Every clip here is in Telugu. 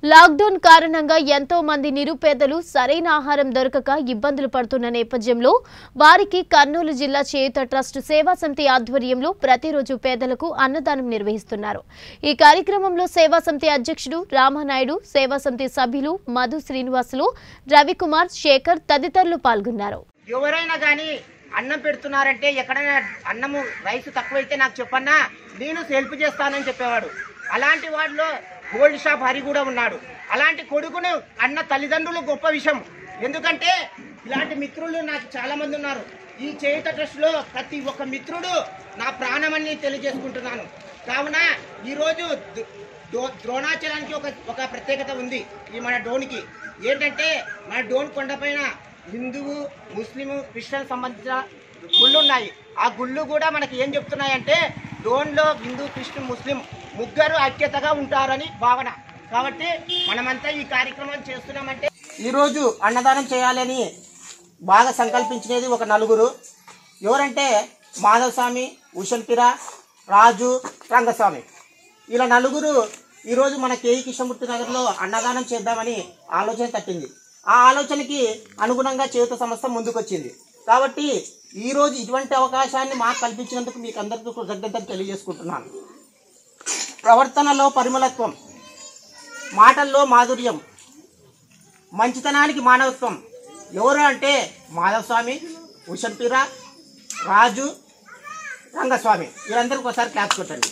లాక్డౌన్ కారణంగా ఎంతో మంది నిరుపేదలు సరైన ఆహారం దొరకక ఇబ్బందులు పడుతున్న నేపథ్యంలో వారికి కర్నూలు జిల్లా చేయుత ట్రస్ట్ సేవా సమితి ఆధ్వర్యంలో ప్రతిరోజు పేదలకు అన్నదానం నిర్వహిస్తున్నారు ఈ కార్యక్రమంలో సేవా సమితి అధ్యక్షుడు రామానాయుడు సేవా సమితి సభ్యులు మధు శ్రీనివాసులు రవికుమార్ శేఖర్ తదితరులు పాల్గొన్నారు ఎవరైనా కానీ అన్నం పెడుతున్నారంటే ఎక్కడైనా అన్నము రైస్ తక్కువైతే నాకు చెప్పన్నా నేను హెల్ప్ చేస్తానని చెప్పేవాడు అలాంటి వాడిలో గోల్డ్ షాప్ హరి కూడా ఉన్నాడు అలాంటి కొడుకును అన్న తల్లిదండ్రులు గొప్ప విషయం ఎందుకంటే ఇలాంటి మిత్రులు నాకు చాలా మంది ఉన్నారు ఈ చేయుత ట్రస్ట్లో ప్రతి ఒక్క మిత్రుడు నా ప్రాణమని తెలియజేసుకుంటున్నాను కావున ఈరోజు ద- దో- ద్రోణాచలానికి ఒక ఒక ప్రత్యేకత ఉంది ఈ మన డోన్కి ఏంటంటే మన డోన్ కొండపైన హిందువు ముస్లిము క్రిస్టియన్ సంబంధించిన గుళ్ళు ఉన్నాయి ఆ గుళ్ళు కూడా మనకి ఏం చెప్తున్నాయంటే డోన్లో హిందూ క్రిస్టియన్ ముస్లిం ముగ్గురు ఐక్యతగా ఉంటారని భావన కాబట్టి మనమంతా ఈ కార్యక్రమం చేస్తున్నామంటే ఈరోజు అన్నదానం చేయాలని బాగా సంకల్పించినది ఒక నలుగురు ఎవరంటే మాధవ్ స్వామి ఉషల్పిర రాజు రంగస్వామి ఇలా నలుగురు ఈరోజు మన కేఈ కృష్ణమూర్తి నగర్లో అన్నదానం చేద్దామని ఆలోచన తట్టింది ఆ ఆలోచనకి అనుగుణంగా చేయుత సంస్థ ముందుకొచ్చింది కాబట్టి ఈరోజు ఇటువంటి అవకాశాన్ని మాకు కల్పించినందుకు మీకు అందరికీ కృతజ్ఞతలు తెలియజేసుకుంటున్నాను ప్రవర్తనలో పరిమళత్వం మాటల్లో మాధుర్యం మంచితనానికి మానవత్వం ఎవరు అంటే మాధవస్వామి ఉషంపిర రాజు రంగస్వామి వీరందరికీ ఒకసారి క్లాప్స్ కొట్టండి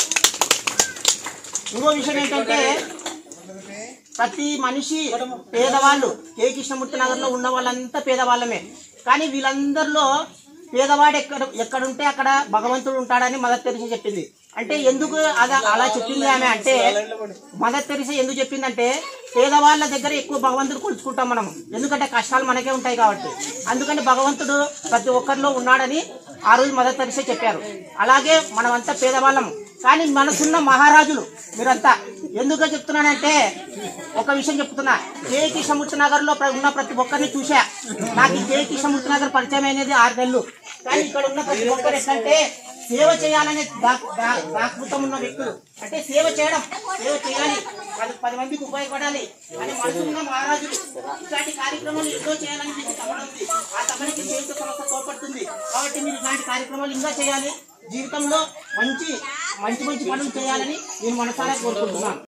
ఇంకో విషయం ఏంటంటే ప్రతి మనిషి పేదవాళ్ళు కే కృష్ణమూర్తి నగర్లో ఉన్న వాళ్ళంతా పేదవాళ్ళమే కానీ వీళ్ళందరిలో పేదవాడు ఎక్కడ ఎక్కడుంటే అక్కడ భగవంతుడు ఉంటాడని మదర్ తెరిసి చెప్పింది అంటే ఎందుకు అలా అలా చెప్పింది ఆమె అంటే మదర్ తెరిసి ఎందుకు చెప్పిందంటే పేదవాళ్ళ దగ్గర ఎక్కువ భగవంతుడు కొలుచుకుంటాం మనం ఎందుకంటే కష్టాలు మనకే ఉంటాయి కాబట్టి అందుకని భగవంతుడు ప్రతి ఒక్కరిలో ఉన్నాడని ఆ రోజు మదర్ తెరిసే చెప్పారు అలాగే మనమంతా పేదవాళ్ళం కానీ మనసున్న మహారాజులు మీరంతా ఎందుకు చెప్తున్నానంటే ఒక విషయం చెప్తున్నా కే కృష్ణమూర్తి నగర్ లో ఉన్న ప్రతి ఒక్కరిని చూసా నాకు ఈ కే కృష్ణమూర్తి నగర్ పరిచయం అనేది ఆరు నెలలు కానీ ఇక్కడ ఉన్న ప్రతి ఒక్కరు ఎట్లంటే సేవ చేయాలనే దా- దా- దాకృతం ఉన్న వ్యక్తులు అంటే సేవ చేయడం సేవ చేయాలి పది పది మందికి ఉపయోగపడాలి అని మనసున్న మహారాజులు ఇలాంటి కార్యక్రమాలు ఎన్నో చేయాలని మీకు తపన ఉంది ఆ తపనకి చేయుత సంస్థ తోడ్పడుతుంది కాబట్టి మీరు ఇలాంటి కార్యక్రమాలు ఇంకా చేయాలి జీవితంలో మంచి మంచి మంచి పనులు చేయాలని నేను మనసారా కోరుకుంటున్నాను